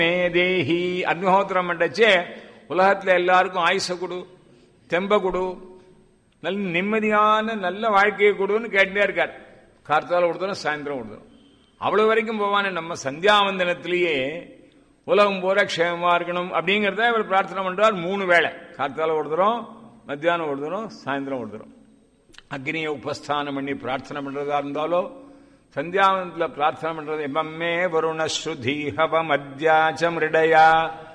மே தேஹி அக்னிஹோத்திரம் பண்ணச்சே உலகத்துல எல்லாருக்கும் ஆயுச கொடு தெம்ப கொடு நல்ல நிம்மதியான நல்ல வாழ்க்கையை கொடுன்னு கேட்டுட்டே இருக்கார் கார்த்தால கொடுத்தோம் சாயந்தரம் கொடுத்தோம் அவ்வளவு வரைக்கும் போவானே நம்ம சந்தியாவந்தனத்திலேயே உலகம் பூரா க்ஷேமமா இருக்கணும் அப்படிங்கறத இவர் பிரார்த்தனை பண்றார் மூணு வேளை கார்த்தால கொடுத்துறோம் மத்தியானம் கொடுத்துறோம் சாயந்தரம் கொடுத்துறோம் அக்னியை உபஸ்தானம் பண்ணி பிரார்த்தனை பண்றதா இருந்தாலோ சந்தியாவந்தத்துல பிரார்த்தனை பண்றது எம்மே வருண ஸ்ருதி ஹவ மத்யாச்ச மிருடயா